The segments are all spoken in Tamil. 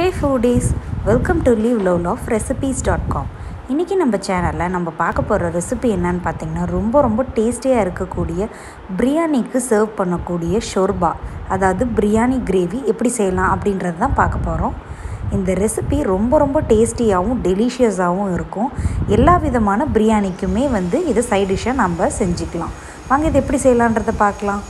hey foodies welcome to live love of recipes dot com இன்றைக்கி நம்ம சேனலில் நம்ம பார்க்க போகிற ரெசிபி என்னன்னு பார்த்தீங்கன்னா ரொம்ப ரொம்ப டேஸ்டியாக இருக்கக்கூடிய பிரியாணிக்கு சர்வ் பண்ணக்கூடிய ஷொர்பா அதாவது பிரியாணி கிரேவி எப்படி செய்யலாம் அப்படின்றது தான் பார்க்க போகிறோம் இந்த ரெசிபி ரொம்ப ரொம்ப டேஸ்டியாகவும் டெலிஷியஸாகவும் இருக்கும் எல்லா விதமான பிரியாணிக்குமே வந்து இதை சைட் டிஷ்ஷாக நம்ம செஞ்சுக்கலாம் வாங்க இது எப்படி செய்யலான்றதை பார்க்கலாம்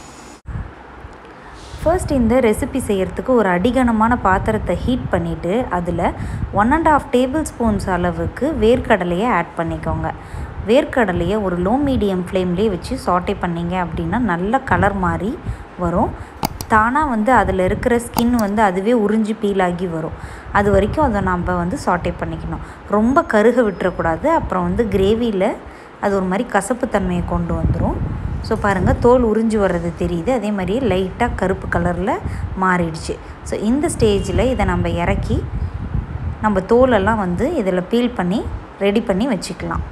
ஃபர்ஸ்ட் இந்த ரெசிபி செய்கிறதுக்கு ஒரு அடிகனமான பாத்திரத்தை ஹீட் பண்ணிவிட்டு அதில் one and half tablespoons அளவுக்கு வேர்க்கடலையை ஆட் பண்ணிக்கோங்க வேர்க்கடலையை ஒரு லோ மீடியம் ஃப்ளேம்லேயே வச்சு சாட்டே பண்ணிங்க அப்படின்னா நல்ல கலர் மாதிரி வரும் தானாக வந்து அதில் இருக்கிற ஸ்கின் வந்து அதுவே உறிஞ்சி பீலாகி வரும் அது வரைக்கும் அதை நம்ம வந்து சாட்டே பண்ணிக்கணும் ரொம்ப கருக விட்டுறக்கூடாது அப்புறம் வந்து கிரேவியில் அது ஒரு மாதிரி கசப்பு தன்மையை கொண்டு வந்துடும் ஸோ பாருங்கள் தோல் உறிஞ்சி வர்றது தெரியுது அதே மாதிரியே லைட்டாக கருப்பு கலரில் மாறிடுச்சு ஸோ இந்த ஸ்டேஜில் இதை நம்ம இறக்கி நம்ம தோலெல்லாம் வந்து இதில் பீல் பண்ணி ரெடி பண்ணி வச்சுக்கலாம்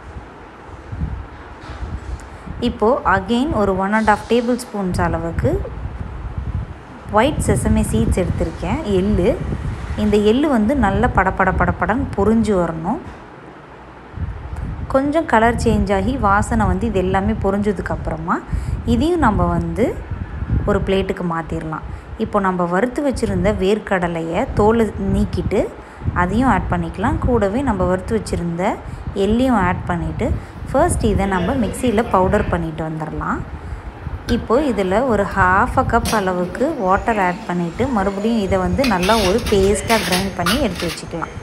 இப்போது அகெயின் ஒரு one and half tablespoons அளவுக்கு ஒயிட் செசமே சீட்ஸ் எடுத்திருக்கேன் எள்ளு இந்த எள்ளு வந்து நல்ல படப்பட படப்படன்னு பொறிஞ்சு வரணும் கொஞ்சம் கலர் சேஞ்ச் ஆகி வாசனை வந்து இது எல்லாமே பொரிஞ்சதுக்கப்புறமா இதையும் நம்ம வந்து ஒரு பிளேட்டுக்கு மாற்றிடலாம் இப்போ நம்ம வறுத்து வச்சுருந்த வேர்க்கடலையை தோல் நீக்கிட்டு அதையும் ஆட் பண்ணிக்கலாம் கூடவே நம்ம வறுத்து வச்சுருந்த எள்ளையும் ஆட் பண்ணிவிட்டு ஃபர்ஸ்ட் இதை நம்ம மிக்சியில் பவுடர் பண்ணிட்டு வந்துடலாம் இப்போது இதில் ஒரு ஹாஃப் அ கப் அளவுக்கு வாட்டர் ஆட் பண்ணிவிட்டு மறுபடியும் இதை வந்து நல்லா ஒரு பேஸ்ட்டாக கிரைண்ட் பண்ணி எடுத்து வச்சுக்கலாம்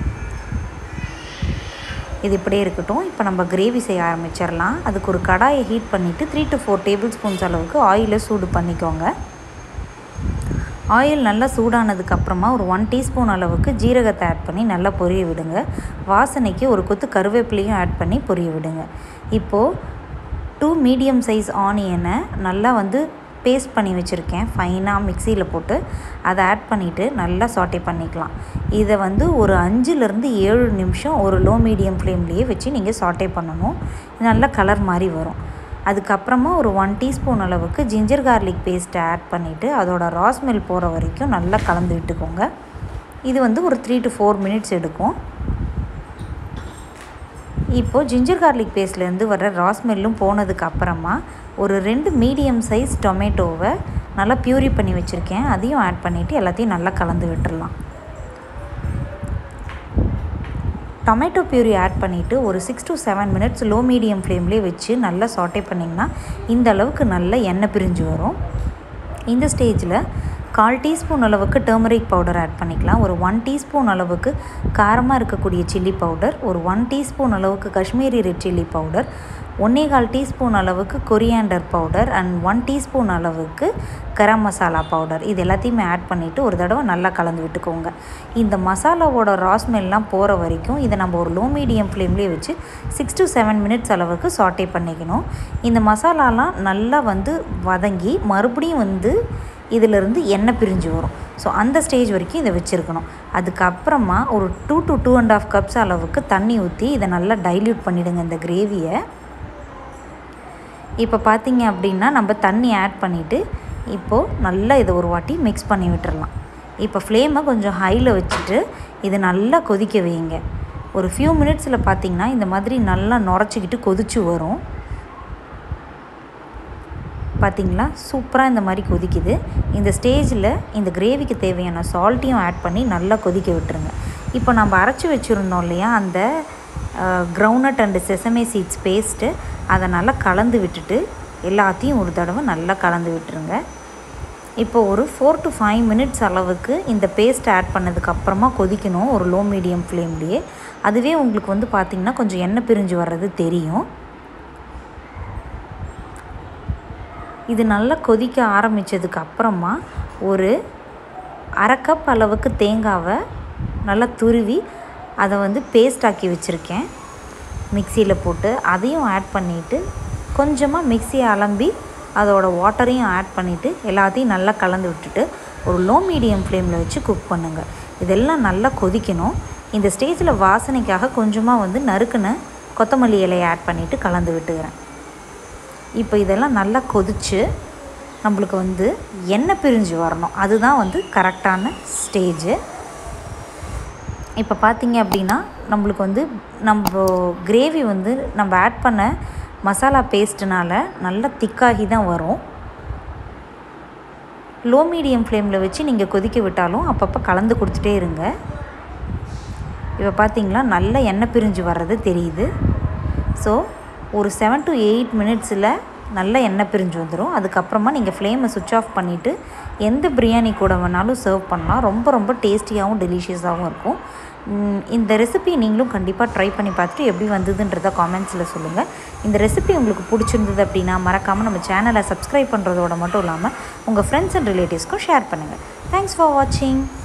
இது இப்படியே இருக்கட்டும் இப்போ நம்ம கிரேவி செய்ய ஆரம்பிச்சிடலாம் அதுக்கு ஒரு கடாயை ஹீட் பண்ணிவிட்டு three to four tablespoons அளவுக்கு ஆயிலை சூடு பண்ணிக்கோங்க ஆயில் நல்லா சூடானதுக்கப்புறமா ஒரு ஒன் டீஸ்பூன் அளவுக்கு ஜீரகத்தை ஆட் பண்ணி நல்லா பொரிய விடுங்க வாசனைக்கு ஒரு கொத்து கருவேப்பிலையும் ஆட் பண்ணி பொரிய விடுங்க இப்போது டூ மீடியம் சைஸ் ஆனியனை நல்லா வந்து பேஸ்ட் பண்ணி வச்சுருக்கேன் ஃபைனாக மிக்சியில் போட்டு அதை ஆட் பண்ணிவிட்டு நல்லா சாட்டே பண்ணிக்கலாம் இதை வந்து ஒரு அஞ்சுலேருந்து ஏழு நிமிஷம் ஒரு லோ மீடியம் ஃப்ளேம்லேயே வச்சு நீங்கள் சாட்டே பண்ணணும் நல்ல கலர் மாதிரி வரும் அதுக்கப்புறமா ஒரு ஒன் டீஸ்பூன் அளவுக்கு ஜிஞ்சர் கார்லிக் பேஸ்ட்டை ஆட் பண்ணிவிட்டு அதோட ராஸ்மெல் போகிற வரைக்கும் நல்லா கலந்து விட்டுக்கோங்க இது வந்து ஒரு த்ரீ டு ஃபோர் மினிட்ஸ் எடுக்கும் இப்போது ஜிஞ்சர் கார்லிக் பேஸ்ட்லேருந்து வர ராஸ்மெல்லும் போனதுக்கு அப்புறமா ஒரு ரெண்டு மீடியம் சைஸ் டொமேட்டோவை நல்லா ப்யூரி பண்ணி வச்சுருக்கேன் அதையும் ஆட் பண்ணிவிட்டு எல்லாத்தையும் நல்லா கலந்து விட்டுடலாம் டொமேட்டோ பியூரி ஆட் பண்ணிவிட்டு ஒரு six to seven minutes low medium ஃப்ளேம்லேயே வச்சு நல்லா சாட்டே பண்ணிங்கன்னா இந்த அளவுக்கு நல்ல எண்ணெய் பிரிஞ்சு வரும் இந்த ஸ்டேஜில் கால் டீஸ்பூன் அளவுக்கு டர்மரிக் பவுடர் ஆட் பண்ணிக்கலாம் ஒரு ஒன் டீஸ்பூன் அளவுக்கு காரமாக இருக்கக்கூடிய சில்லி பவுடர் ஒரு ஒன் டீஸ்பூன் அளவுக்கு காஷ்மீரி ரெட் சில்லி பவுடர் ஒன்றே கால் டீஸ்பூன் அளவுக்கு coriander powder and one teaspoon அளவுக்கு கரம் மசாலா பவுடர் இது எல்லாத்தையுமே ஆட் பண்ணிவிட்டு ஒரு தடவை நல்லா கலந்து விட்டுக்கோங்க இந்த மசாலாவோட ராஸ்மெல்லாம் போகிற வரைக்கும் இதை நம்ம ஒரு லோ மீடியம் ஃப்ளேம்லேயே வச்சு சிக்ஸ் டு செவன் மினிட்ஸ் அளவுக்கு சாட்டே பண்ணிக்கணும் இந்த மசாலாலாம் நல்லா வந்து வதங்கி மறுபடியும் வந்து இதிலிருந்து எண்ணெய் பிரிஞ்சு வரும் ஸோ அந்த ஸ்டேஜ் வரைக்கும் இதை வச்சுருக்கணும் அதுக்கப்புறமா ஒரு two to two and half cups அளவுக்கு தண்ணி ஊற்றி இதை நல்லா டைல்யூட் பண்ணிவிடுங்க இந்த கிரேவியை இப்போ பார்த்தீங்க அப்படின்னா நம்ம தண்ணி ஆட் பண்ணிவிட்டு இப்போது நல்லா இதை ஒரு வாட்டி மிக்ஸ் பண்ணி விட்டுறலாம் இப்போ ஃப்ளேமை கொஞ்சம் ஹையில் வச்சுட்டு இது நல்லா கொதிக்க வைங்க ஒரு ஃபியூ மினிட்ஸில் பார்த்தீங்கன்னா இந்த மாதிரி நல்லா நுரைச்சிக்கிட்டு கொதிச்சு வரும் பார்த்திங்களா சூப்பராக இந்த மாதிரி கொதிக்குது இந்த ஸ்டேஜில் இந்த கிரேவிக்கு தேவையான சால்ட்டையும் ஆட் பண்ணி நல்லா கொதிக்க விட்டுருங்க இப்போ நம்ம அரைச்சி வச்சுருந்தோம் இல்லையா அந்த groundnut and sesame seeds paste அதை நல்லா கலந்து விட்டுட்டு எல்லாத்தையும் ஒரு தடவை நல்லா கலந்து விட்டுருங்க இப்போ ஒரு ஃபோர் டு ஃபைவ் மினிட்ஸ் அளவுக்கு இந்த பேஸ்ட் ஆட் பண்ணதுக்கப்புறமா கொதிக்கணும் ஒரு லோ மீடியம் ஃப்ளேம்லேயே அதுவே உங்களுக்கு வந்து பார்த்திங்கன்னா கொஞ்சம் எண்ணெய் பிரிஞ்சு வர்றது தெரியும் இது நல்லா கொதிக்க ஆரம்பித்ததுக்கு அப்புறமா ஒரு அரை கப் அளவுக்கு தேங்காவை நல்லா துருவி அதை வந்து பேஸ்ட் ஆக்கி வச்சுருக்கேன் மிக்சியில் போட்டு அதையும் ஆட் பண்ணிவிட்டு கொஞ்சமாக மிக்சியை அலம்பி அதோட வாட்டரையும் ஆட் பண்ணிவிட்டு எல்லாத்தையும் நல்லா கலந்து விட்டுட்டு ஒரு லோ மீடியம் ஃப்ளேமில் வச்சு குக் பண்ணுங்கள் இதெல்லாம் நல்லா கொதிக்கணும் இந்த ஸ்டேஜில் வாசனைக்காக கொஞ்சமாக வந்து நறுக்குன்னு கொத்தமல்லி இலையை ஆட் பண்ணிவிட்டு கலந்து விட்டுக்கிறேன் இப்போ இதெல்லாம் நல்லா கொதித்து நம்மளுக்கு வந்து எண்ணெய் பிரிஞ்சு வரணும் அதுதான் வந்து கரெக்டான ஸ்டேஜு இப்போ பார்த்தீங்க அப்படின்னா நம்மளுக்கு வந்து நம்ம கிரேவி வந்து நம்ம ஆட் பண்ண மசாலா பேஸ்ட்டுனால நல்லா திக்காகி தான் வரும் லோ மீடியம் ஃப்ளேமில் வச்சு நீங்கள் கொதிக்க விட்டாலும் அப்பப்போ கலந்து கொடுத்துட்டே இருங்க இப்போ பார்த்தீங்களா நல்ல எண்ணெய் பிரிஞ்சு வர்றது தெரியுது ஸோ ஒரு செவன் டு எயிட் மினிட்ஸில் நல்ல எண்ணெய் பிரிஞ்சு வந்துடும் அதுக்கப்புறமா நீங்கள் ஃப்ளேமை சுவிட்ச் ஆஃப் பண்ணிவிட்டு எந்த பிரியாணி கூட வேணாலும் சர்வ் பண்ணலாம் ரொம்ப ரொம்ப டேஸ்டியாகவும் டெலிஷியஸாகவும் இருக்கும் இந்த ரெசிபி நீங்களும் கண்டிப்பாக ட்ரை பண்ணி பார்த்துட்டு எப்படி வந்ததுன்றத காமெண்ட்ஸில் சொல்லுங்கள் இந்த ரெசிபி உங்களுக்கு பிடிச்சிருந்தது அப்படின்னா மறக்காமல் நம்ம சேனலை சப்ஸ்கிரைப் பண்ணுறதோட மட்டும் இல்லாமல் உங்கள் ஃப்ரெண்ட்ஸ் அண்ட் ரிலேட்டிவ்ஸ்க்கும் ஷேர் பண்ணுங்கள் தேங்க்ஸ் ஃபார் வாட்சிங்